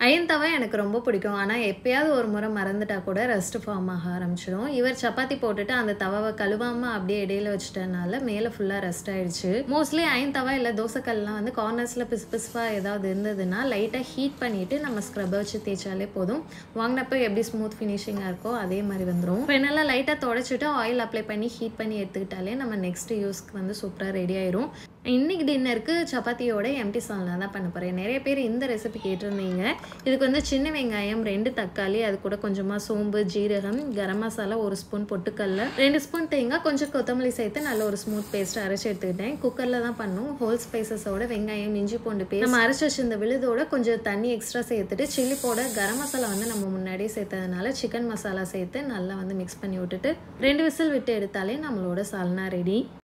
iron தவா எனக்கு ரொம்ப பிடிக்கும் ஆனால் எப்பயாவது ஒரு முறை மறந்துட்டா கூட ரஸ்ட் ஃபார்ம் ஆக ஆரம்பிச்சிடும் இவர் சப்பாத்தி போட்டுட்டு அந்த தவாவை கழுவாமல் அப்படியே இடையில வச்சுட்டனால மேலே ஃபுல்லாக ரெஸ்ட் ஆயிடுச்சு மோஸ்ட்லி அயன் தவா இல்லை தோசைக்கல்லாம் வந்து கார்னர்ஸில் பிசு பிசுப்பாக ஏதாவது இருந்ததுன்னா லைட்டாக ஹீட் பண்ணிவிட்டு நம்ம ஸ்க்ரப்பை வச்சு தேய்ச்சாலே போதும் வாங்கினப்போ எப்படி ஸ்மூத் ஃபினிஷிங்காக இருக்கோ அதே மாதிரி வந்துடும் இப்போ என்னெல்லாம் லைட்டாக தொடச்சிட்டு ஆயில் அப்ளை பண்ணி ஹீட் பண்ணி எடுத்துக்கிட்டாலே நம்ம நெக்ஸ்ட் யூஸ்க்கு வந்து சூப்பராக ரெடி ஆயிரும் இன்னைக்கு டின்னருக்கு சப்பாத்தியோட எம்டி சால்னா தான் பண்ண போகிறேன் நிறைய பேர் இந்த ரெசிபி கேட்டிருந்தீங்க இதுக்கு வந்து சின்ன வெங்காயம் ரெண்டு தக்காளி அது கூட கொஞ்சமாக சோம்பு ஜீரகம் கரம் மசாலா ஒரு ஸ்பூன் பொட்டுக்கல்ல ரெண்டு ஸ்பூன் தேங்காய் கொஞ்சம் கொத்தமல்லி சேர்த்து நல்ல ஒரு ஸ்மூத் பேஸ்ட் அரைச்சி எடுத்துக்கிட்டேன் குக்கரில் தான் பண்ணும் ஹோல் ஸ்பைசஸோட வெங்காயம் இஞ்சி பூண்டு பேஸ்ட் நம்ம அரைச்சி வச்சிருந்த விழுதோட கொஞ்சம் தண்ணி எக்ஸ்ட்ரா சேர்த்துட்டு சில்லி பவுடர் கரம் மசாலா வந்து நம்ம முன்னாடியே சேர்த்ததுனால சிக்கன் மசாலா சேர்த்து நல்லா வந்து மிக்ஸ் பண்ணி விட்டுட்டு ரெண்டு விசில் விட்டு எடுத்தாலே நம்மளோட சால்னா ரெடி